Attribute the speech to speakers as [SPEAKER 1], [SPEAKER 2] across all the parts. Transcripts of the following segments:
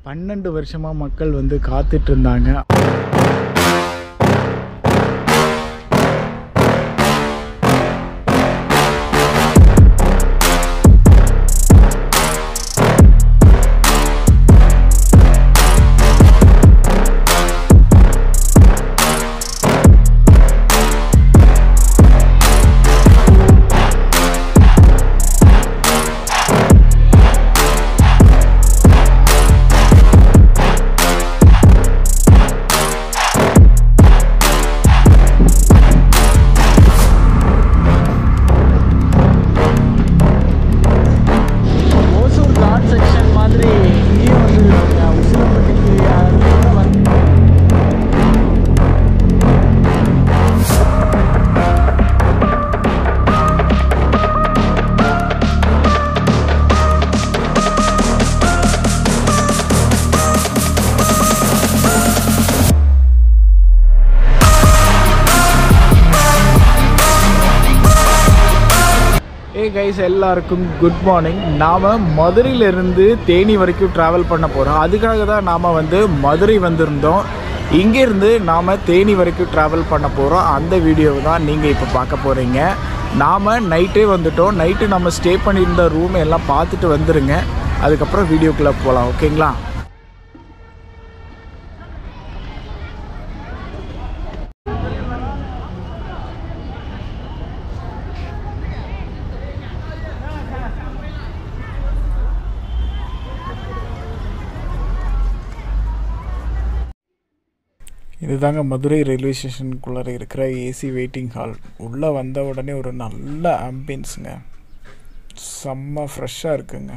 [SPEAKER 1] பன்னெண்டு வருஷமாக மக்கள் வந்து காத்துட்டு இருந்தாங்க ஓசூர் காட் செக்ஷன் மாதிரி இங்கேயும் வந்து உசிலம்பட்டிக்கு வந்து ஏ கைஸ் எல்லாருக்கும் குட் மார்னிங் நாம் மதுரையிலேருந்து தேனி வரைக்கும் ட்ராவல் பண்ண போகிறோம் அதுக்காக தான் நாம் வந்து மதுரை வந்திருந்தோம் இங்கேருந்து நாம் தேனி வரைக்கும் ட்ராவல் பண்ண போகிறோம் அந்த வீடியோவை தான் நீங்கள் இப்போ பார்க்க போகிறீங்க நாம் நைட்டே வந்துட்டோம் நைட்டு நம்ம ஸ்டே பண்ணியிருந்த ரூம் எல்லாம் பார்த்துட்டு வந்துடுங்க அதுக்கப்புறம் வீடியோக்குள்ளே போகலாம் ஓகேங்களா இதுதாங்க மதுரை ரயில்வே ஸ்டேஷனுக்குள்ளே இருக்கிற ஏசி வெயிட்டிங் ஹால் உள்ளே வந்த உடனே ஒரு நல்ல ஆம்பியன்ஸுங்க செம்ம ஃப்ரெஷ்ஷாக இருக்குங்க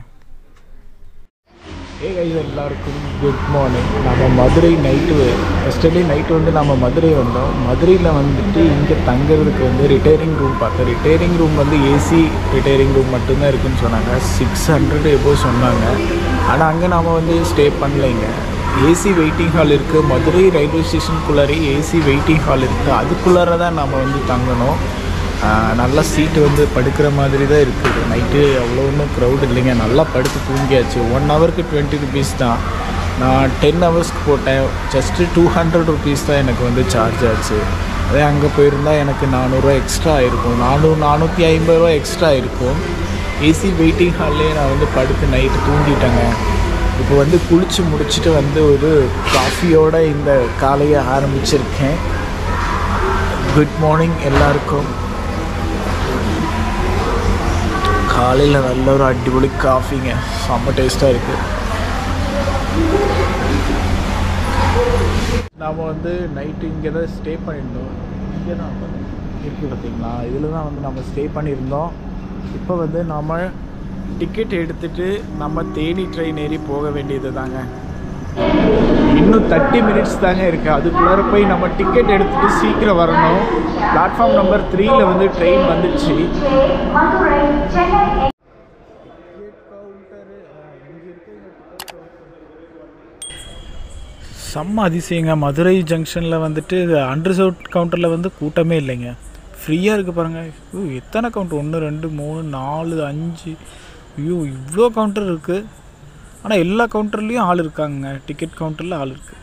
[SPEAKER 1] ஏ கைஸ் எல்லாருக்கும் குட் மார்னிங் நம்ம மதுரை நைட்டு எஸ்டர்டே நைட்டு வந்து நம்ம மதுரை வந்தோம் மதுரையில் வந்துட்டு இங்கே தங்குறதுக்கு வந்து ரிட்டையரிங் ரூம் பார்த்தோம் ரிட்டையரிங் ரூம் வந்து ஏசி ரிட்டையரிங் ரூம் மட்டும்தான் இருக்குன்னு சொன்னாங்க சிக்ஸ் ஹண்ட்ரட் எபோ சொன்னாங்க ஆனால் அங்கே நாம் வந்து ஸ்டே பண்ணலைங்க ஏசி வெயிட்டிங் ஹால் இருக்குது மதுரை ரயில்வே ஸ்டேஷனுக்குள்ளாரே ஏசி வெயிட்டிங் ஹால் இருக்குது அதுக்குள்ளார தான் நம்ம வந்து தங்கணும் ஆஹ் நல்லா சீட்டு வந்து படுக்கிற மாதிரி தான் இருக்குது நைட்டு அவ்வளோ ஒன்றும் க்ரௌட் இல்லைங்க நல்லா படுத்து தூங்கியாச்சு ஒன் ஹவருக்கு டுவெண்ட்டி ருபீஸ் தான் நான் டென் ஹவர்ஸ்க்கு போட்டேன் ஜஸ்ட்டு டூ ஹண்ட்ரட் ருபீஸ் தான் எனக்கு வந்து சார்ஜ் ஆச்சு அதே அங்கே போயிருந்தால் எனக்கு நானூறுரூவா எக்ஸ்ட்ரா ஆயிருக்கும் நானூறு நானூற்றி ஐம்பது ரூபா எக்ஸ்ட்ரா இருக்கும் ஏசி வெயிட்டிங் ஹால்லே நான் வந்து படுத்து நைட்டு தூங்கிட்டேங்க இப்போ வந்து குளித்து முடிச்சுட்டு வந்து ஒரு காஃபியோட இந்த காலையை ஆரம்பிச்சிருக்கேன் குட் மார்னிங் எல்லாருக்கும் காலையில் நல்ல ஒரு அடிப்பொலி காஃபிங்க செம்ம டேஸ்ட்டாக இருக்குது நாம் வந்து நைட்டு இங்கே தான் ஸ்டே பண்ணியிருந்தோம் இங்கே தான் இருக்குது பார்த்தீங்களா இதில் தான் வந்து நம்ம ஸ்டே பண்ணியிருந்தோம் இப்போ வந்து நாம் டிக்கெட் எடுத்துட்டு நம்ம தேனி ட்ரெயின் ஏறி போக வேண்டியது தாங்க இன்னும் தேர்ட்டி மினிட்ஸ் தாங்க இருக்குது அதுக்குள்ளார போய் நம்ம டிக்கெட் எடுத்துட்டு சீக்கிரம் வரணும் பிளாட்ஃபார்ம் நம்பர் த்ரீல வந்து ட்ரெயின் வந்துடுச்சு செம்ம அதிசயங்க மதுரை ஜங்ஷனில் வந்துட்டு அன்ரிசர்வ் கவுண்டரில் வந்து கூட்டமே இல்லைங்க ஃப்ரீயாக இருக்குது பாருங்கள் ஐயோ எத்தனை கவுண்டர் ஒன்று ரெண்டு மூணு நாலு அஞ்சு ஐயோ இவ்வளோ கவுண்டர் இருக்குது ஆனால் எல்லா கவுண்டர்லேயும் ஆள் இருக்காங்க டிக்கெட் கவுண்டரில் ஆள் இருக்குது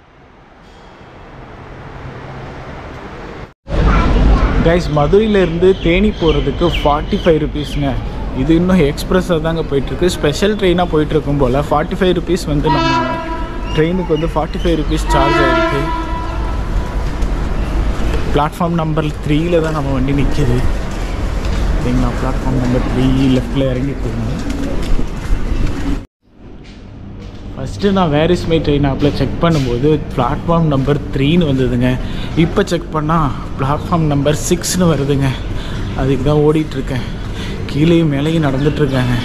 [SPEAKER 1] கைஸ் மதுரையிலேருந்து தேனி போகிறதுக்கு ஃபார்ட்டி ஃபைவ் ருபீஸுங்க இது இன்னும் எக்ஸ்பிரஸாக தாங்க போயிட்டுருக்கு ஸ்பெஷல் ட்ரெயினாக போயிட்டுருக்கும் போல் ஃபார்ட்டி ஃபைவ் ருபீஸ் வந்து நம்ம ட்ரெயினுக்கு வந்து ஃபார்ட்டி ஃபைவ் ருபீஸ் சார்ஜ் ஆகிருக்கு பிளாட்ஃபார்ம் நம்பர் த்ரீயில் தான் நம்ம வண்டி நிற்கிது சரிங்களா பிளாட்ஃபார்ம் நம்பர் த்ரீ லெஃப்டில் இறங்கி போகணும் ஃபஸ்ட்டு நான் வேர் இஸ் மை ட்ரெயின் ஆப்பில் செக் பண்ணும்போது பிளாட்ஃபார்ம் நம்பர் த்ரீன்னு வந்ததுங்க இப்போ செக் பண்ணால் பிளாட்ஃபார்ம் நம்பர் சிக்ஸ்னு வருதுங்க அதுக்கு தான் ஓடிட்டுருக்கேன் கீழேயும் மேலேயும் நடந்துட்டுருக்காங்க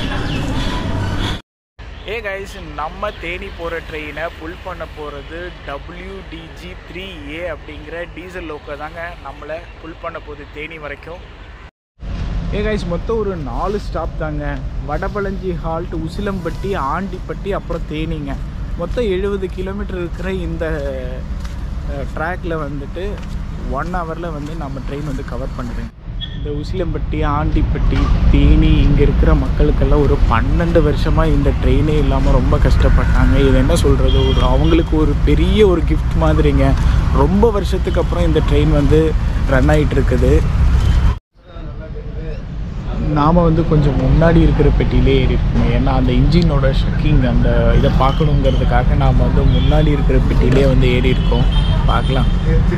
[SPEAKER 1] ஏ கைஸ் நம்ம தேனி போகிற ட்ரெயினை புல் பண்ண போகிறது டபிள்யூடிஜி த்ரீ ஏ அப்படிங்கிற டீசல் லோக்கோ தாங்க நம்மளை புல் பண்ண போகுது தேனி வரைக்கும் ஏ கைஸ் மொத்தம் ஒரு நாலு ஸ்டாப் தாங்க வடபழஞ்சி ஹால்ட் உசிலம்பட்டி ஆண்டிப்பட்டி அப்புறம் தேனிங்க மொத்தம் எழுபது கிலோமீட்டர் இருக்கிற இந்த ட்ராக்ல வந்துட்டு ஒன் ஹவரில் வந்து நம்ம ட்ரெயின் வந்து கவர் பண்ணுறேன் இந்த உசிலம்பட்டி ஆண்டிப்பட்டி தேனி இங்கே இருக்கிற மக்களுக்கெல்லாம் ஒரு பன்னெண்டு வருஷமாக இந்த ட்ரெயினே இல்லாமல் ரொம்ப கஷ்டப்பட்டாங்க இது என்ன சொல்கிறது ஒரு அவங்களுக்கு ஒரு பெரிய ஒரு கிஃப்ட் மாதிரிங்க ரொம்ப வருஷத்துக்கு அப்புறம் இந்த ட்ரெயின் வந்து ரன் ஆகிட்டு இருக்குது நாம் வந்து கொஞ்சம் முன்னாடி இருக்கிற பெட்டியிலே ஏறி இருக்கோம் ஏன்னா அந்த இன்ஜினோட ஷக்கிங் அந்த இதை பார்க்கணுங்கிறதுக்காக நாம் வந்து முன்னாடி இருக்கிற பெட்டியிலே வந்து ஏறி இருக்கோம் பார்க்கலாம்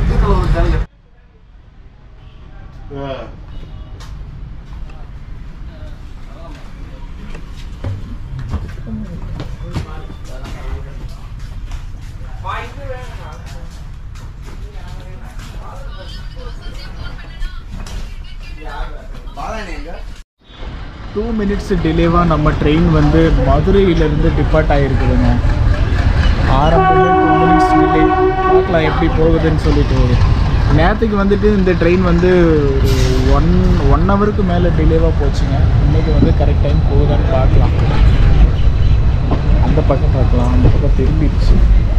[SPEAKER 1] டூ மினிட்ஸ் டிலேவாக நம்ம ட்ரெயின் வந்து மதுரையிலேருந்து டிபார்ட் ஆகிருக்குதுங்க ஆரம்பமே டூ மினிட்ஸ் டிலே பார்க்கலாம் எப்படி போகுதுன்னு சொல்லிட்டு நேற்றுக்கு வந்துட்டு இந்த ட்ரெயின் வந்து ஒரு ஒன் ஒன் ஹவருக்கு மேலே டிலேவாக போச்சுங்க இன்றைக்கி வந்து கரெக்ட் டைம் போகுதான்னு பார்க்கலாம் அந்த பக்கம் பார்க்கலாம் அந்த பக்கம் திரும்பிடுச்சு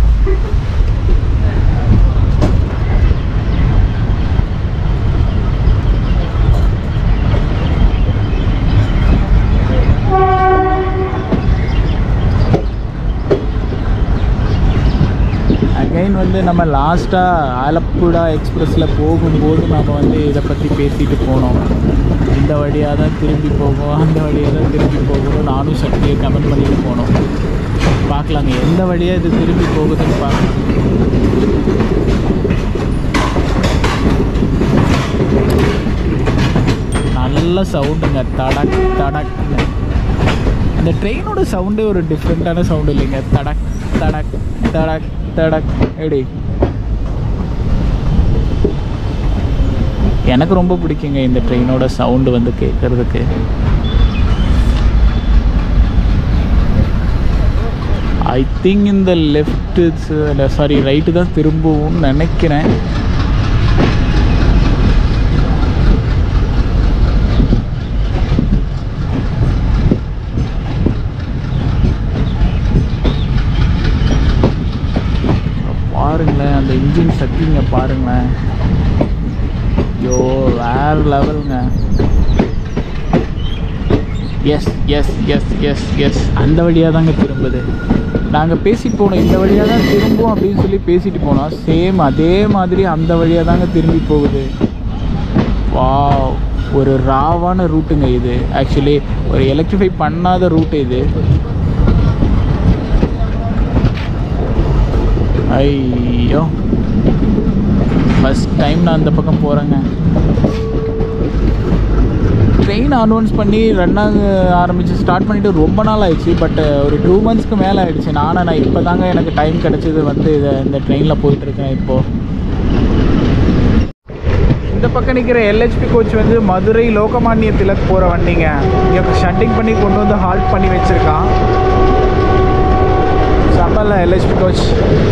[SPEAKER 1] அகைன் வந்து நம்ம லாஸ்ட்டாக ஆலப்புழா எக்ஸ்பிரஸில் போகும்போது நம்ம வந்து இதை பற்றி பேசிட்டு போனோம் இந்த வழியாக தான் திரும்பி போகும் அந்த வழியாக தான் திரும்பி போகணும் நானும் சக்தியை கமெண்ட் பண்ணிட்டு போனோம் பார்க்கலாங்க எந்த வழியாக இது திரும்பி போகுதுன்னு பார்க்கலாம் நல்ல சவுண்டுங்க தடக் தடக்குங்க இந்த ட்ரெயினோட சவுண்டே ஒரு டிஃப்ரெண்ட்டான சவுண்டு இல்லைங்க தடக் தடக் தடக் தடக் எப்படி எனக்கு ரொம்ப பிடிக்குங்க இந்த ட்ரெயினோட சவுண்டு வந்து கேட்குறதுக்கு ஐ திங்க் இந்த லெஃப்ட்டு சாரி ரைட்டு தான் திரும்பவும் நினைக்கிறேன் பாருங்களேன் அந்த இன்ஜின் சக்திங்க பாருங்களேன் ஐயோ வேறு லெவலுங்க yes yes yes yes yes அந்த வழியாக தாங்க திரும்புது நாங்கள் பேசிட்டு போனோம் இந்த வழியாக தான் திரும்பும் அப்படின்னு சொல்லி பேசிட்டு போனோம் சேம் அதே மாதிரி அந்த வழியாக தாங்க திரும்பி போகுது வா ஒரு ராவான ரூட்டுங்க இது ஆக்சுவலி ஒரு எலக்ட்ரிஃபை பண்ணாத ரூட் இது ஐயோ ஃபஸ்ட் டைம் நான் அந்த பக்கம் போகிறேங்க ட்ரெயின் அனௌன்ஸ் பண்ணி ரன் ஆக ஆரம்பித்து ஸ்டார்ட் பண்ணிவிட்டு ரொம்ப நாள் ஆயிடுச்சு பட் ஒரு டூ மந்த்ஸ்க்கு மேலே ஆயிடுச்சு நானும் நான் இப்போ தாங்க எனக்கு டைம் கிடச்சிது வந்து இதை இந்த ட்ரெயினில் போயிட்டுருக்கேன் இப்போது இந்த பக்கம் நிற்கிற எல்ஹெச்பி கோச் வந்து மதுரை லோகமானிய திலக் போகிற வண்டிங்க இங்கே ஷட்டிங் பண்ணி கொண்டு வந்து ஹால்ட் பண்ணி வச்சுருக்கான் செம்மல்ல எல்ஹெச்பி கோச்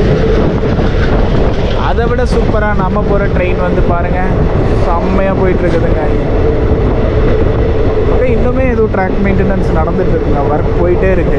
[SPEAKER 1] அதை விட சூப்பராக நம்ம போகிற ட்ரெயின் வந்து பாருங்கள் செம்மையாக போயிட்டுருக்குதுங்க ஓகே இன்னுமே எதுவும் ட்ராக் மெயின்டெனன்ஸ் நடந்துட்டு இருக்குங்க ஒர்க் போயிட்டே இருக்குது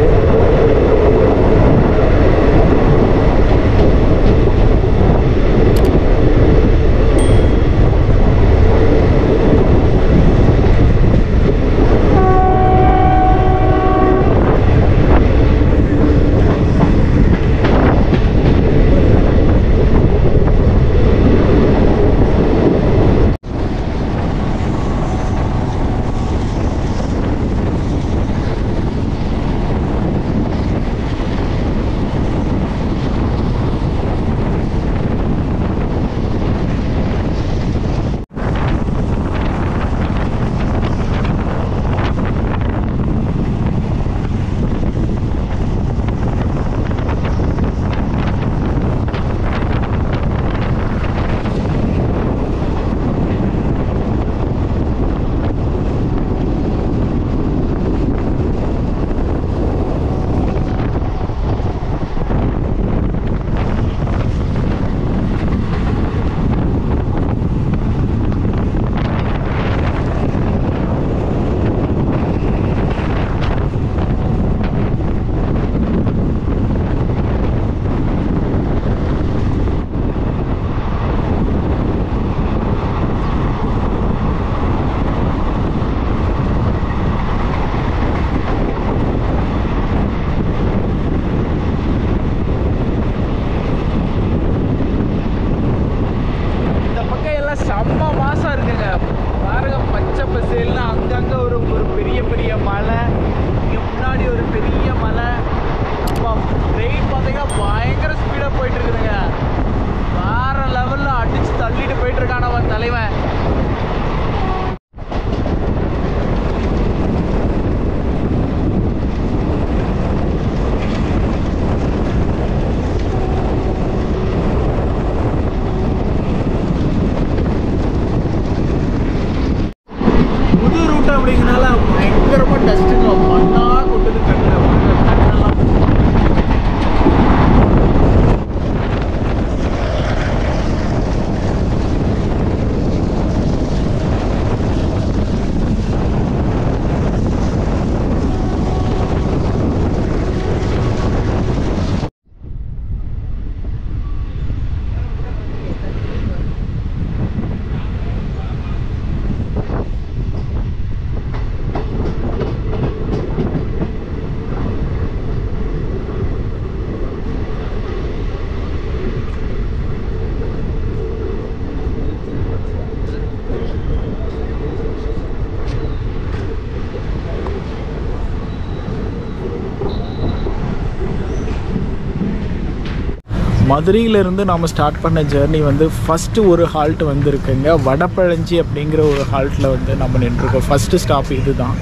[SPEAKER 1] மதுரையிலேருந்து நாம் ஸ்டார்ட் பண்ண ஜேர்னி வந்து ஃபஸ்ட்டு ஒரு ஹால்ட் வந்துருக்குங்க வடபழஞ்சி அப்படிங்கிற ஒரு ஹால்ட்டில் வந்து நம்ம நின்றுருக்கோம் ஃபஸ்ட்டு ஸ்டாப் இதுதான்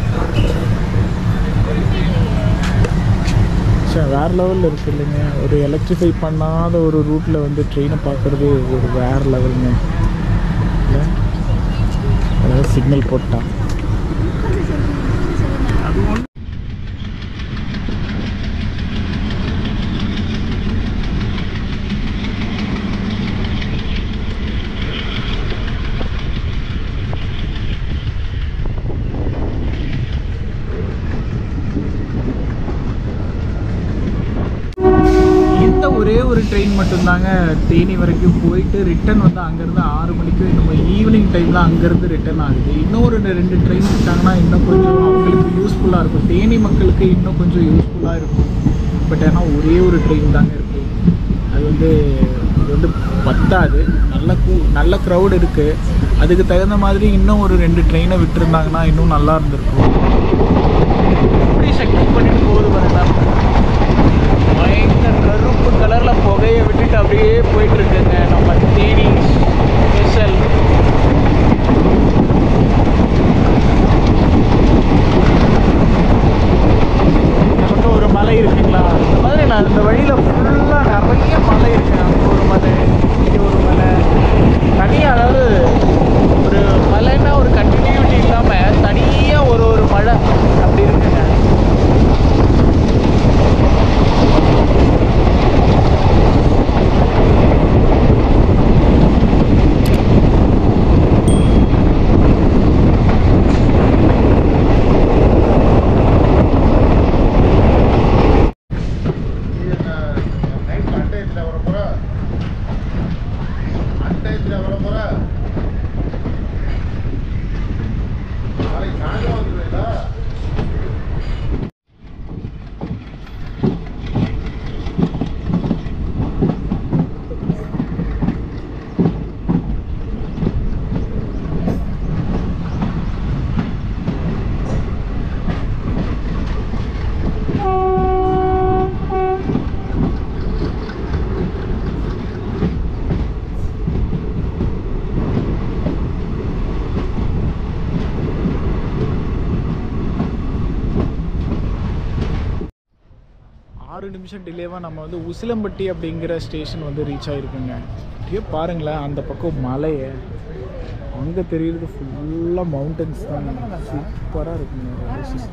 [SPEAKER 1] சரி வேறு லெவலில் இருக்கு இல்லைங்க ஒரு எலக்ட்ரிஃபை பண்ணாத ஒரு ரூட்டில் வந்து ட்ரெயினை பார்க்குறது ஒரு வேறு லெவலுங்க இல்லை அதாவது சிக்னல் போட்டான் இந்த ஒரே ஒரு ட்ரெயின் மட்டும்தாங்க தேனி வரைக்கும் போயிட்டு ரிட்டர்ன் வந்து அங்கேருந்து ஆறு மணிக்கு நம்ம ஈவினிங் டைமில் அங்கேருந்து ரிட்டர்ன் ஆகுது இன்னும் ஒரு ரெண்டு ட்ரெயின் விட்டாங்கன்னா இன்னும் கொஞ்சம் அவங்களுக்கு யூஸ்ஃபுல்லாக இருக்கும் தேனி மக்களுக்கு இன்னும் கொஞ்சம் யூஸ்ஃபுல்லாக இருக்கும் பட் ஆனால் ஒரே ஒரு ட்ரெயின் தாங்க இருக்குது அது வந்து இது வந்து பத்தாது நல்ல கூ நல்ல க்ரௌட் இருக்குது அதுக்கு தகுந்த மாதிரி இன்னும் ஒரு ரெண்டு ட்ரெயினை விட்டுருந்தாங்கன்னா இன்னும் நல்லா இருந்திருக்கும் எப்படி சக்தி பண்ணிட்டு போகுது பாருங்களா பயங்கர கருப்பு கலரில் புகையை விட்டுட்டு அப்படியே போயிட்டு இருக்குங்க நம்ம தேனி ஸ்பெஷல் நமக்கு ஒரு மலை இருக்குங்களா இந்த மாதிரி நான் இந்த வழியில் ஃபுல்லாக நிறைய மலை இருக்கு அங்கே ஒரு மலை இங்கே ஒரு மலை தனியாக அதாவது ஒரு மலைன்னா ஒரு கண்டினியூட்டி இல்லாமல் தனியாக ஒரு ஒரு மழை அப்படி இருக்குங்க ஆறு நிமிஷம் டிலேவாக நம்ம வந்து உசிலம்பட்டி அப்படிங்கிற ஸ்டேஷன் வந்து ரீச் ஆகிருக்குங்க அப்படியே பாருங்களேன் அந்த பக்கம் மலையை அங்கே தெரியுறது ஃபுல்லாக மவுண்டன்ஸ் தான் சூப்பராக இருக்குங்க Oasis.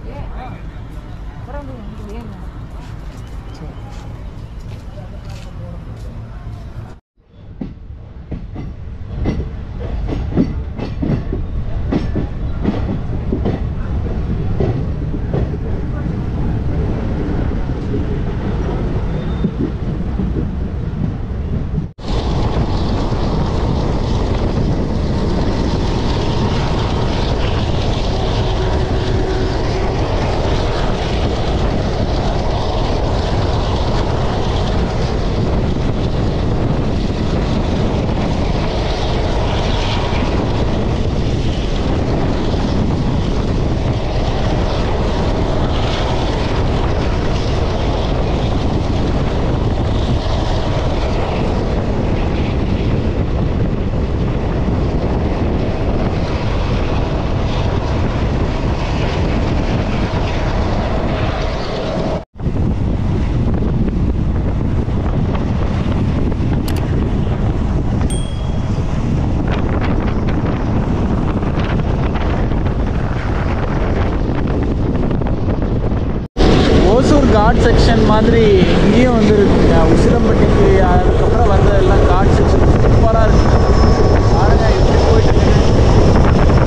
[SPEAKER 1] ஓசூர் காட் செக்ஷன் மாதிரி இங்கேயும் வந்து இருக்குங்க உசிலம்பட்டிக்கு அதுக்கப்புறம் வந்த எல்லாம் காட் செக்ஷன் சூப்பராக இருக்கு பாருங்க எப்படி போயிட்டு இருக்குன்னு.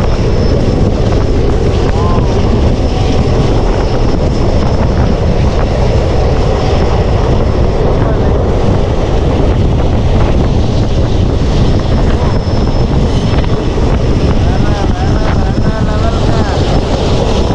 [SPEAKER 1] வேணாம், வேணாம், வேணாம் லெவலுங்க.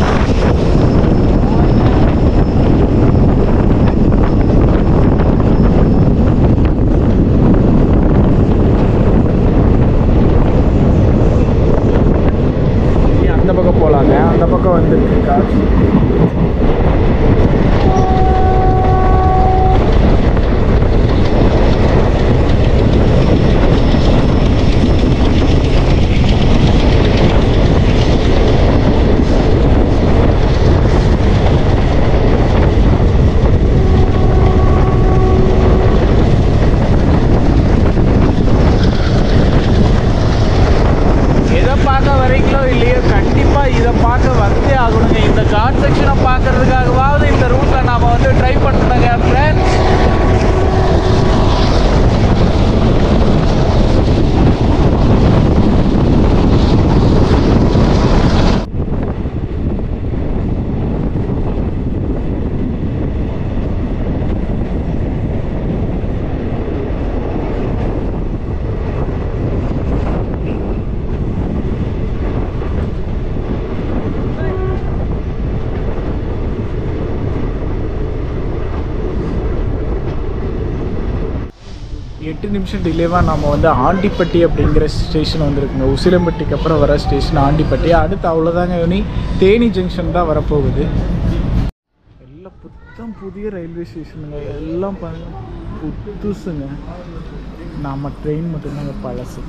[SPEAKER 1] எட்டு நிமிஷம் டிலேவாக நம்ம வந்து ஆண்டிப்பட்டி அப்படிங்கிற ஸ்டேஷன் வந்திருக்குங்க உசிலம்பட்டிக்கு அப்புறம் வர ஸ்டேஷன் ஆண்டிப்பட்டி அடுத்து அவ்வளோதாங்க இனி தேனி ஜங்ஷன் தான் வரப்போகுது எல்லாம் புத்தம் புதிய ரயில்வே ஸ்டேஷனுங்க எல்லாம் பாருங்க புதுசுங்க நம்ம ட்ரெயின் மட்டும்தாங்க பழசு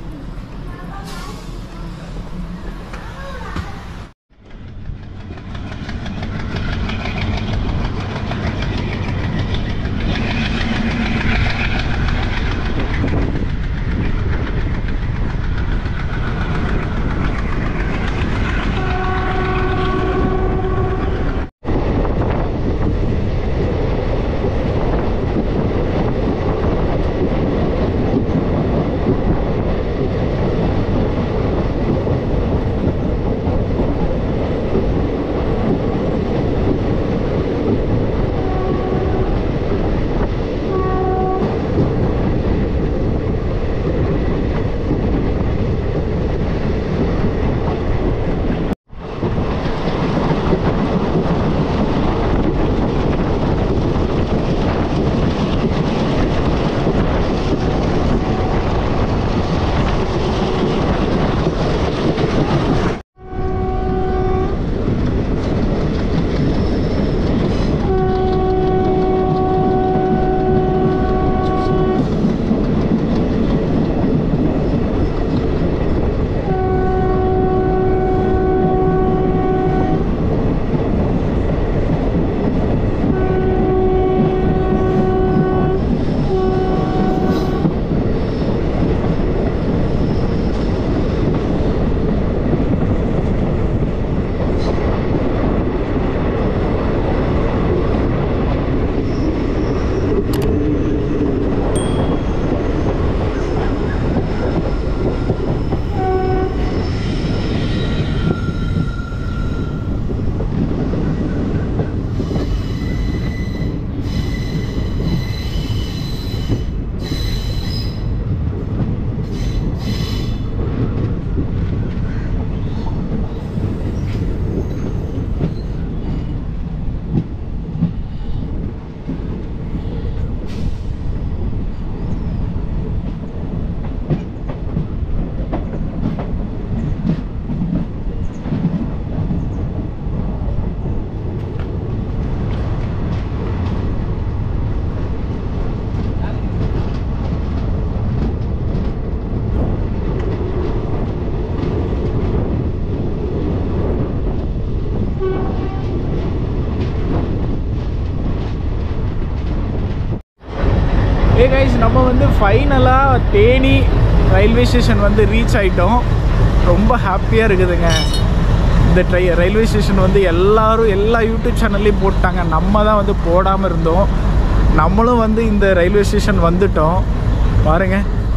[SPEAKER 1] ஏ கைஸ் நம்ம வந்து ஃபைனலாக தேனி ரயில்வே ஸ்டேஷன் வந்து ரீச் ஆயிட்டோம் ரொம்ப ஹாப்பியாக இருக்குதுங்க இந்த ட்ரை ரயில்வே ஸ்டேஷன் வந்து எல்லாரும் எல்லா யூடியூப் சேனல்லையும் போட்டாங்க நம்ம தான் வந்து போடாமல் இருந்தோம் நம்மளும் வந்து இந்த ரயில்வே ஸ்டேஷன் வந்துட்டோம் பாருங்க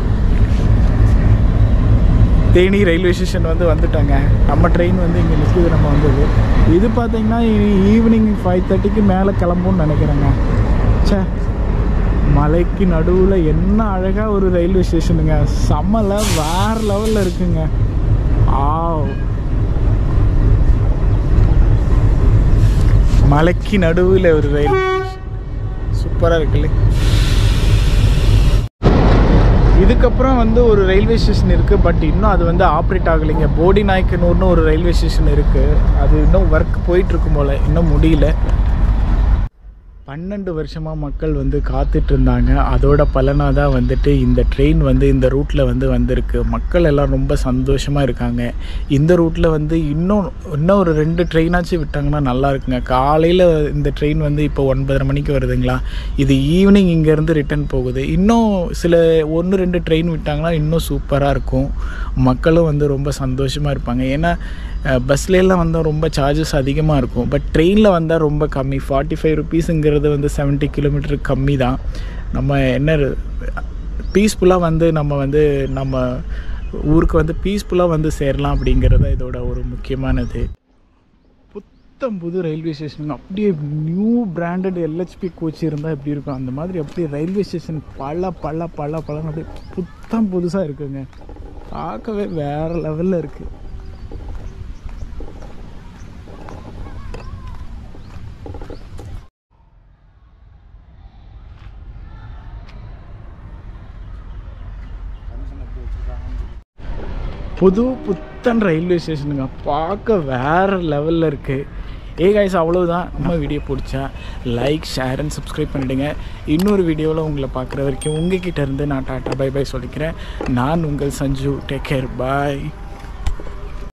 [SPEAKER 1] தேனி ரயில்வே ஸ்டேஷன் வந்து வந்துட்டாங்க நம்ம ட்ரெயின் வந்து இங்கே நிற்குது நம்ம வந்தது இது பார்த்தீங்கன்னா ஈவினிங் ஃபைவ் தேர்ட்டிக்கு மேலே கிளம்பும்னு நினைக்கிறேங்க ச்சே மலைக்கு நடுவில் என்ன அழகாக ஒரு ரயில்வே ஸ்டேஷனுங்க செம்மல வேற லெவலில் இருக்குங்க ஆவ் மலைக்கு நடுவில் ஒரு ரயில் சூப்பராக இருக்குல்ல இதுக்கப்புறம் வந்து ஒரு ரயில்வே ஸ்டேஷன் இருக்குது பட் இன்னும் அது வந்து ஆப்ரேட் ஆகலைங்க போடி நாயக்கனூர்னு ஒரு ரயில்வே ஸ்டேஷன் இருக்குது அது இன்னும் ஒர்க் போயிட்டுருக்கும் போல் இன்னும் முடியல பன்னெண்டு வருஷமாக மக்கள் வந்து காத்துட்டு இருந்தாங்க அதோட பலனாக தான் வந்துட்டு இந்த ட்ரெயின் வந்து இந்த ரூட்டில் வந்து வந்திருக்கு மக்கள் எல்லாம் ரொம்ப சந்தோஷமாக இருக்காங்க இந்த ரூட்டில் வந்து இன்னும் இன்னும் ஒரு ரெண்டு ட்ரெயினாச்சும் விட்டாங்கன்னா நல்லா இருக்குங்க காலையில் இந்த ட்ரெயின் வந்து இப்போ ஒன்பதரை மணிக்கு வருதுங்களா இது ஈவினிங் இங்கேருந்து ரிட்டர்ன் போகுது இன்னும் சில ஒன்று ரெண்டு ட்ரெயின் விட்டாங்கன்னா இன்னும் சூப்பராக இருக்கும் மக்களும் வந்து ரொம்ப சந்தோஷமாக இருப்பாங்க ஏன்னா பஸ்லேலாம் வந்தால் ரொம்ப சார்ஜஸ் அதிகமாக இருக்கும் பட் ட்ரெயினில் வந்தால் ரொம்ப கம்மி ஃபார்ட்டி ஃபைவ் ருபீஸுங்கிறது வந்து செவன்ட்டி கிலோமீட்டர் கம்மி தான் நம்ம என்ன பீஸ்ஃபுல்லாக வந்து நம்ம வந்து நம்ம ஊருக்கு வந்து பீஸ்ஃபுல்லாக வந்து சேரலாம் அப்படிங்கிறது தான் இதோட ஒரு முக்கியமானது புத்தம் புது ரயில்வே ஸ்டேஷனுங்க அப்படியே நியூ பிராண்டட் எல்ஹெச்பி கோச் இருந்தால் எப்படி இருக்கும் அந்த மாதிரி அப்படியே ரயில்வே ஸ்டேஷன் பல பல பல பலன்னு அப்படியே புத்தம் புதுசாக இருக்குங்க பார்க்கவே வேறு லெவலில் இருக்குது புது புத்தன் ரயில்வே ஸ்டேஷனுங்க பார்க்க வேறு லெவலில் இருக்குது ஏ கைஸ் அவ்வளவுதான் நம்ம வீடியோ பிடிச்சா லைக் ஷேர் அண்ட் சப்ஸ்கிரைப் பண்ணிடுங்க இன்னொரு வீடியோவில் உங்களை பார்க்குற வரைக்கும் உங்ககிட்ட இருந்து நான் டாட்டா பை பை சொல்லிக்கிறேன் நான் உங்கள் சஞ்சு டேக் கேர் பாய்